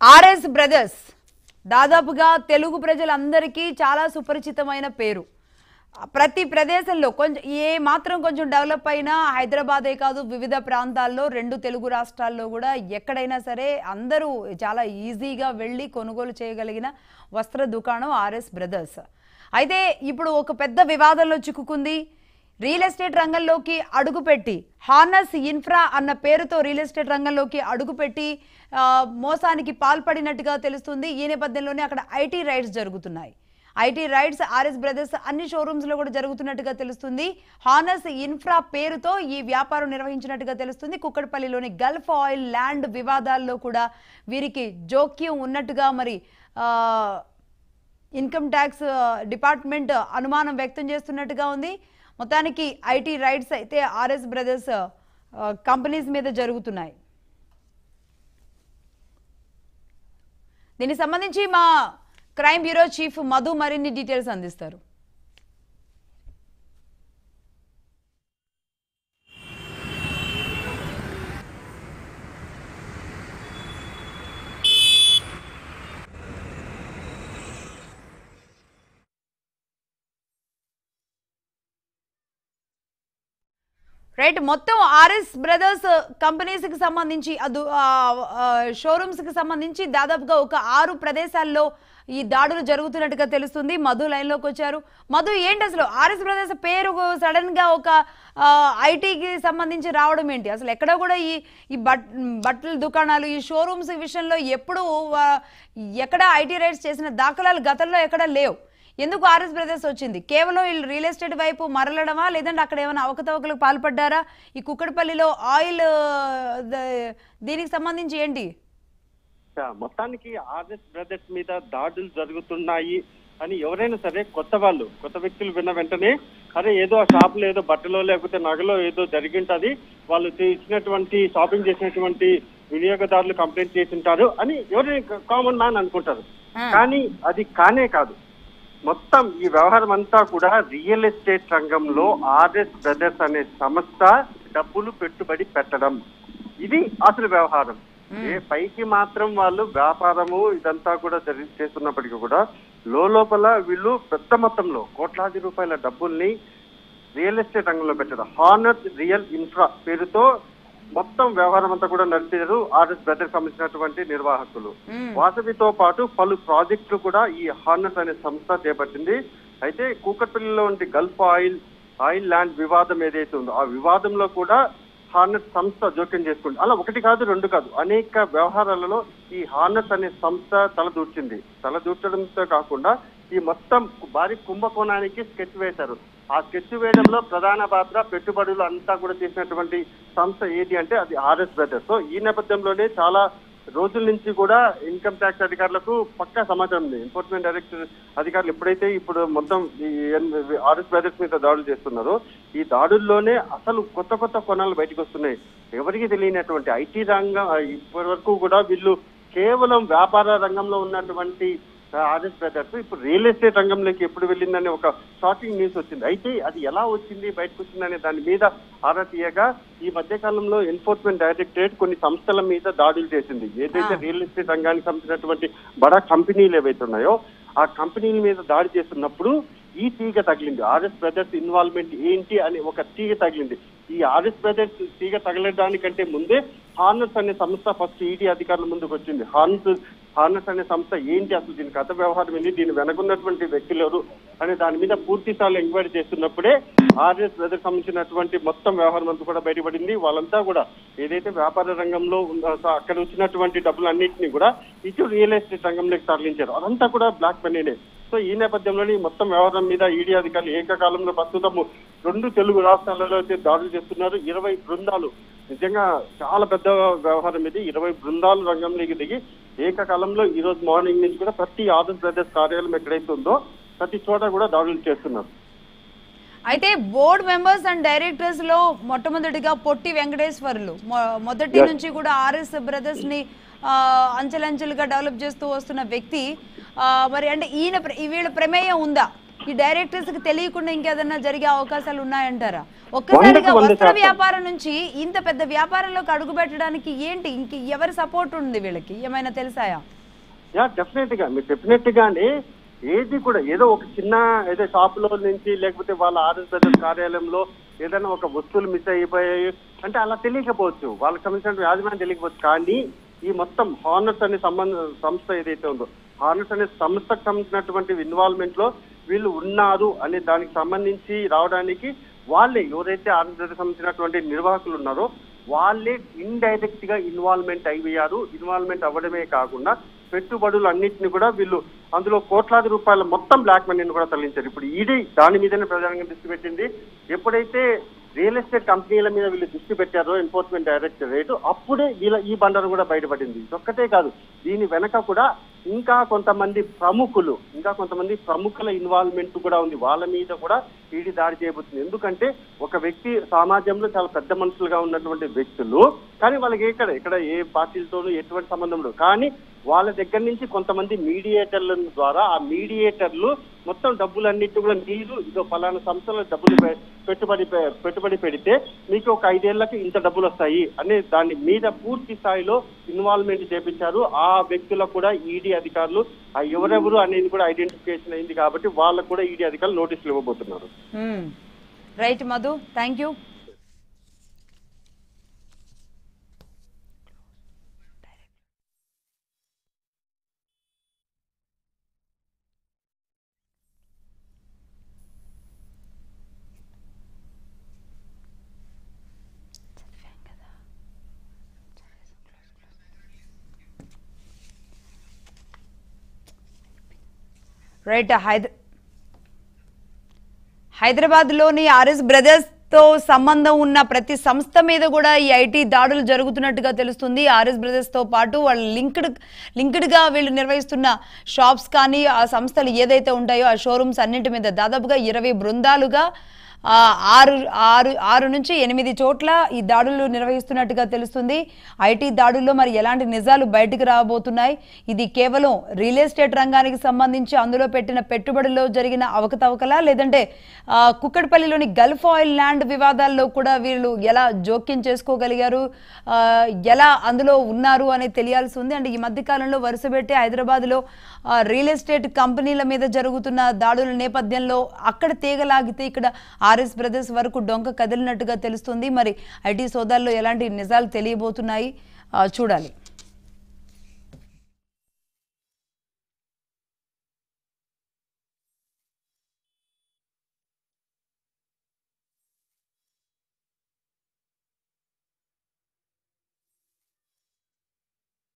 RS brothers దాదాపుగా తెలుగు ప్రజలందరికీ చాలా సుపరిచితమైన పేరు ప్రతి ప్రదేశంలో కొంచెం ఏ మాత్రం కొంచెం డెవలప్ అయినా హైదరాబాదే కాదు వివిధ ప్రాంతాల్లో రెండు తెలుగు రాష్ట్రాల్లో కూడా ఎక్కడైనా సరే అందరూ చాలా ఈజీగా వెళ్ళి కొనుగోలు చేయగలిగిన వస్త్ర దుకాణం ఆర్ఎస్ బ్రదర్స్ అయితే ఇప్పుడు ఒక పెద్ద వివాదంలో చిక్కుకుంది రియల్ ఎస్టేట్ రంగంలోకి అడుగుపెట్టి హార్నస్ ఇన్ఫ్రా అన్న పేరుతో రియల్ ఎస్టేట్ రంగంలోకి అడుగుపెట్టి ఆ, మోసానికి పాల్పడినట్టుగా తెలుస్తుంది ఈ నేపథ్యంలోనే అక్కడ ఐటీ రైడ్స్ జరుగుతున్నాయి ఐటీ రైడ్స్ ఆర్ఎస్ బ్రదర్స్ అన్ని షోరూమ్స్లో కూడా జరుగుతున్నట్టుగా తెలుస్తుంది హానస్ ఇన్ఫ్రా పేరుతో ఈ వ్యాపారం నిర్వహించినట్టుగా తెలుస్తుంది కుక్కడపల్లిలోని గల్ఫ్ ఆయిల్ ల్యాండ్ వివాదాల్లో కూడా వీరికి జోక్యం ఉన్నట్టుగా మరి ఆ, ఇన్కమ్ ట్యాక్స్ డిపార్ట్మెంట్ అనుమానం వ్యక్తం చేస్తున్నట్టుగా ఉంది మొత్తానికి ఐటీ రైడ్స్ అయితే ఆర్ఎస్ బ్రదర్స్ కంపెనీస్ మీద జరుగుతున్నాయి దీనికి సంబంధించి మా క్రైమ్ బ్యూరో చీఫ్ మధు మరిన్ని డీటెయిల్స్ అందిస్తారు రైట్ మొత్తం ఆర్ఎస్ బ్రదర్స్ కంపెనీస్ కి సంబంధించి అదు షోరూమ్స్ కి సంబంధించి దాదాపుగా ఒక ఆరు ప్రదేశాల్లో ఈ దాడులు జరుగుతున్నట్టుగా తెలుస్తుంది మధు లైన్ లోకి వచ్చారు మధు ఏంటి అసలు ఆర్ఎస్ బ్రదర్స్ పేరు సడన్ గా ఒక ఐటీకి సంబంధించి రావడం ఏంటి అసలు ఎక్కడ కూడా ఈ ఈ బట్ బట్టల దుకాణాలు ఈ షోరూమ్స్ విషయంలో ఎప్పుడు ఆ, ఎక్కడ ఐటీ రైట్స్ చేసిన దాఖలాలు గతంలో ఎక్కడ లేవు ఎందుకు ఆర్ఎస్ బ్రదర్స్ వచ్చింది కేవలం వీళ్ళు రియల్ ఎస్టేట్ వైపు మరలడమా లేదంటే అక్కడ ఏమైనా అవకతవకలకు పాల్పడ్డారా ఈ కుక్కడపల్లిలో ఆయిల్ ద- దీనికి సంబంధించి ఏంటి యా, మొత్తానికి ఆర్ఎస్ బ్రదర్స్ మీద దాడులు జరుగుతున్నాయి అని ఎవరైనా సరే కొత్త వాళ్ళు కొత్త వ్యక్తులు విన్న వెంటనే అరే ఏదో ఆ షాప్ లో ఏదో బట్టలో లేకపోతే నగలో ఏదో జరిగింటది వాళ్ళు ఇచ్చినటువంటి షాపింగ్ చేసినటువంటి వినియోగదారులు కంప్లైంట్ చేసి ఉంటారు అని ఎవరైనా కామన్ మ్యాన్ అనుకుంటారు ఆ. కానీ అది కానే కాదు మొత్తం ఈ వ్యవహారం అంతా కూడా రియల్ ఎస్టేట్ రంగంలో ఆర్ఎస్ బ్రదర్స్ అనే సంస్థ డబ్బులు పెట్టుబడి పెట్టడం ఇది అసలు వ్యవహారం ఏ పైకి మాత్రం వాళ్ళు వ్యాపారము ఇదంతా కూడా జరి చేస్తున్నప్పటికీ కూడా లోపల వీళ్ళు పెద్ద మొత్తంలో కోట్లాది రూపాయల డబ్బుల్ని రియల్ ఎస్టేట్ రంగంలో పెట్టారు హానర్ రియల్ ఇన్ఫ్రా పేరుతో మొత్తం వ్యవహారం అంతా కూడా నడిపారు ఆర్ఎస్ బ్రదర్ సంబంధించినటువంటి నిర్వాహకులు మ్మ్. వాసవితో పాటు పలు ప్రాజెక్టులు కూడా ఈ హార్నస్ అనే సంస్థ చేపట్టింది అయితే కూకట్పల్లిలో ఉండే గల్ఫ్ ఆయిల్ ఆయిల్ ల్యాండ్ వివాదం ఏదైతే ఉందో ఆ వివాదంలో కూడా హార్నస్ సంస్థ జోక్యం చేసుకుంది అలా ఒకటి కాదు రెండు కాదు అనేక వ్యవహారాలలో ఈ హార్నస్ అనే సంస్థ తలదూర్చింది తలదూర్చడంతో కాకుండా ఈ మొత్తం భారీ కుంభకోణానికి స్కెచ్ వేశారు ఆ స్కెచ్ వేయడంలో ప్రధాన పాత్ర పెట్టుబడులు అంతా కూడా చేసినటువంటి సంస్థ ఏది అంటే అది ఆర్ఎస్ బ్రదర్స్ సో ఈ నేపథ్యంలోనే చాలా రోజుల నుంచి కూడా ఇన్కమ్ ట్యాక్స్ అధికారులకు పక్కా సమాచారం ఉంది ఎన్ఫోర్స్మెంట్ డైరెక్టర్ అధికారులు ఎప్పుడైతే ఇప్పుడు మొత్తం ఈ ఆర్ఎస్ బ్రదర్స్ మీద దాడులు చేస్తున్నారో ఈ దాడుల్లోనే అసలు కొత్త కొత్త కోణాలు బయటకు వస్తున్నాయి ఎవరికి తెలియనటువంటి ఐటీ రంగం ఇప్పటి వరకు కూడా వీళ్ళు కేవలం వ్యాపార రంగంలో ఉన్నటువంటి ఆర్ఎస్ బ్రదర్స్ ఇప్పుడు రియల్ ఎస్టేట్ రంగంలోకి ఎప్పుడు వెళ్ళిందనే ఒక షాకింగ్ న్యూస్ వచ్చింది అయితే అది ఎలా వచ్చింది బయటకు వచ్చిందనే దాని మీద ఆరా తీయగా ఈ మధ్య కాలంలో ఎన్ఫోర్స్మెంట్ డైరెక్టరేట్ కొన్ని సంస్థల మీద దాడులు చేసింది ఏదైతే ఆ. రియల్ ఎస్టేట్ రంగానికి సంబంధించినటువంటి బడా కంపెనీలు ఏవైతే ఉన్నాయో ఆ కంపెనీల మీద దాడి చేస్తున్నప్పుడు ఈ తీగ తగిలింది ఆర్ఎస్ బ్రదర్స్ ఇన్వాల్వ్మెంట్ ఏంటి అని ఒక తీగ తగిలింది ఈ ఆర్ఎస్ బ్రదర్స్ తీగ తగలడానికంటే ముందే హార్నస్ అనే సంస్థ ఫస్ట్ ఈడీ అధికారుల ముందుకు వచ్చింది హార్నస్ హార్నస్ అనే సంస్థ ఏంటి అసలు దీని కథ వ్యవహారం ఏంటి దీని వెనకున్నటువంటి వ్యక్తులు ఎవరు అనే దాని మీద పూర్తి స్థాయిలో ఎంక్వైరీ చేస్తున్నప్పుడే ఆర్ఎస్ బ్రదర్స్ సంబంధించినటువంటి మొత్తం వ్యవహారం అంతా కూడా బయటపడింది వాళ్ళంతా కూడా ఏదైతే వ్యాపార రంగంలో ఉన్న- అక్కడ వచ్చినటువంటి డబ్బులన్నింటినీ కూడా ఇటు రియల్ ఎస్టేట్ రంగంలోకి తరలించారు అదంతా కూడా బ్లాక్ మనీనే సో ఈ నేపథ్యంలోనే ఈ మొత్తం వ్యవహారం మీద ఈడీ అధికారులు ఏకకాలంలో ప్రస్తుతం రెండు తెలుగు రాష్ట్రాలలో అయితే దాడులు చేస్తున్నారు ఇరవై బృందాలు నిజంగా చాలా పెద్ద వ్యవహారం ఇది ఇరవై బృందాలు రంగంలోకి దిగి ఏకకాలంలో ఈ రోజు మార్నింగ్ నుంచి కూడా ప్రతి ఆంధ్ర ప్రదేశ్ కార్యాలయం ఎక్కడైతే ఉందో ప్రతి చోట కూడా దాడులు చేస్తున్నారు అయితే బోర్డ్ మెంబర్స్ అండ్ డైరెక్టర్స్ లో మొట్టమొదటిగా పొట్టి వెంకటేశ్వర్లు మొ- మొదటి Yes. నుంచి కూడా ఆర్ఎస్ బ్రదర్స్ ని ఆ, అంచెలంచెలుగా డెవలప్ చేస్తూ వస్తున్న వ్యక్తి ఆ, మరి అంటే ఈయన ప్ర- ఈ వీళ్ళ ప్రమేయం ఉందా ఈ డైరెక్టర్స్ కి తెలియకుండా ఇంకేదన్నా జరిగే అవకాశాలు ఉన్నాయంటారా ఒక్కసారిగా వందకు వంద వస్త్ర శాతం. వ్యాపారం నుంచి ఇంత పెద్ద వ్యాపారంలోకి అడుగు పెట్టడానికి ఏంటి ఇంక ఎవరి సపోర్ట్ ఉంది వీళ్ళకి ఏమైనా తెలుసాయా యా డెఫినెట్ గా మీరు చెప్పినట్టుగానే ఏది కూడా ఏదో ఒక చిన్న ఏదో షాప్ లో నుంచి లేకపోతే వాళ్ళ ఆర్ఎస్ బ్రదర్స్ కార్యాలయంలో ఏదైనా ఒక వస్తువులు మిస్ అయిపోయాయి అంటే అలా తెలియకపోవచ్చు వాళ్ళకి సంబంధించిన యాజమాన్యం తెలియకపోవచ్చు కానీ ఈ మొత్తం హార్నర్స్ అనే సంబంధ సంస్థ ఏదైతే ఉందో హార్నర్స్ అనే సంస్థకు సంబంధించినటువంటి ఇన్వాల్వ్మెంట్ లో వీళ్ళు ఉన్నారు అనే దానికి సంబంధించి రావడానికి వాళ్ళే ఎవరైతే ఆంధ్రప్రదేశ్ సంబంధించినటువంటి నిర్వాహకులు ఉన్నారో వాళ్ళే ఇండైరెక్ట్ గా ఇన్వాల్వ్మెంట్ అయ్యారు ఇన్వాల్వ్మెంట్ అవ్వడమే కాకుండా పెట్టుబడులు అన్నింటిని కూడా వీళ్ళు అందులో కోట్లాది రూపాయల మొత్తం బ్లాక్ మనీని కూడా తరలించారు ఇప్పుడు ఈడీ దాని మీదనే ప్రధానంగా దృష్టి పెట్టింది ఎప్పుడైతే రియల్ ఎస్టేట్ కంపెనీల మీద వీళ్ళు దృష్టి పెట్టారో ఎన్ఫోర్స్మెంట్ డైరెక్టరేట్ అప్పుడే వీళ్ళ ఈ బండరు కూడా బయటపడింది ఇదొక్కటే కాదు దీని వెనక కూడా ఇంకా కొంతమంది ప్రముఖులు ఇంకా కొంతమంది ప్రముఖుల ఇన్వాల్వ్మెంట్ కూడా ఉంది వాళ్ళ మీద కూడా ఈడీ దాడి చేయబోతుంది ఎందుకంటే ఒక వ్యక్తి సమాజంలో చాలా పెద్ద మనుషులుగా ఉన్నటువంటి వ్యక్తులు కానీ వాళ్ళకి ఎక్కడ ఇక్కడ ఏ పార్టీలతోనూ ఎటువంటి సంబంధం లేదు కానీ వాళ్ళ దగ్గర నుంచి కొంతమంది మీడియేటర్ల ద్వారా ఆ మీడియేటర్లు మొత్తం డబ్బులన్నిటి కూడా మీరు ఇదో ఫలానా సంస్థలో డబ్బులు పె- పెట్టుబడి పె- పెట్టుబడి పెడితే మీకు ఒక ఐదేళ్లకు ఇంత డబ్బులు వస్తాయి అనే దాని మీద పూర్తి స్థాయిలో ఇన్వాల్వ్మెంట్ చేపించారు ఆ వ్యక్తులకు కూడా ఈడీ అధికారులు ఆ ఎవరెవరు అనేది కూడా ఐడెంటిఫికేషన్ అయింది కాబట్టి వాళ్ళకు కూడా ఈడీ అధికారులు నోటీసులు ఇవ్వబోతున్నారు right Madhu thank you right Hyder హైదరాబాద్లోని ఆర్ఎస్ బ్రదర్స్ తో సంబంధం ఉన్న ప్రతి సంస్థ మీద కూడా ఈ ఐటీ దాడులు జరుగుతున్నట్టుగా తెలుస్తుంది ఆర్ఎస్ బ్రదర్స్ తో పాటు వాళ్ళు లింక్డ్ లింక్డ్ గా వీళ్ళు నిర్వహిస్తున్న షాప్స్ కానీ ఆ సంస్థలు ఏదైతే ఉంటాయో ఆ షోరూమ్స్ అన్నింటి మీద దాదాపుగా ఇరవై బృందాలుగా ఆ, ఆరు ఆరు ఆరు నుంచి ఎనిమిది చోట్ల ఈ దాడులు నిర్వహిస్తున్నట్టుగా తెలుస్తుంది ఐటీ దాడుల్లో మరి ఎలాంటి నిజాలు బయటకు రాబోతున్నాయి ఇది కేవలం రియల్ ఎస్టేట్ రంగానికి సంబంధించి అందులో పెట్టిన పెట్టుబడుల్లో జరిగిన అవకతవకలా లేదంటే ఆ, కుక్కడపల్లిలోని గల్ఫ్ ఆయిల్ ల్యాండ్ వివాదాల్లో కూడా వీళ్ళు ఎలా జోక్యం చేసుకోగలిగారు ఆ, ఎలా అందులో ఉన్నారు అనేది తెలియాల్సి ఉంది అండ్ ఈ మధ్య కాలంలో వరుసపెట్టి హైదరాబాద్లో ఆ, రియల్ ఎస్టేట్ కంపెనీల మీద జరుగుతున్న దాడుల నేపథ్యంలో అక్కడ తీగలాగితే ఇక్కడ ఆర్ఎస్ బ్రదర్స్ వరకు డొంక కదిలినట్టుగా తెలుస్తుంది మరి ఐటీ సోదాల్లో ఎలాంటి నిజాలు తెలియబోతున్నాయి ఆ, చూడాలి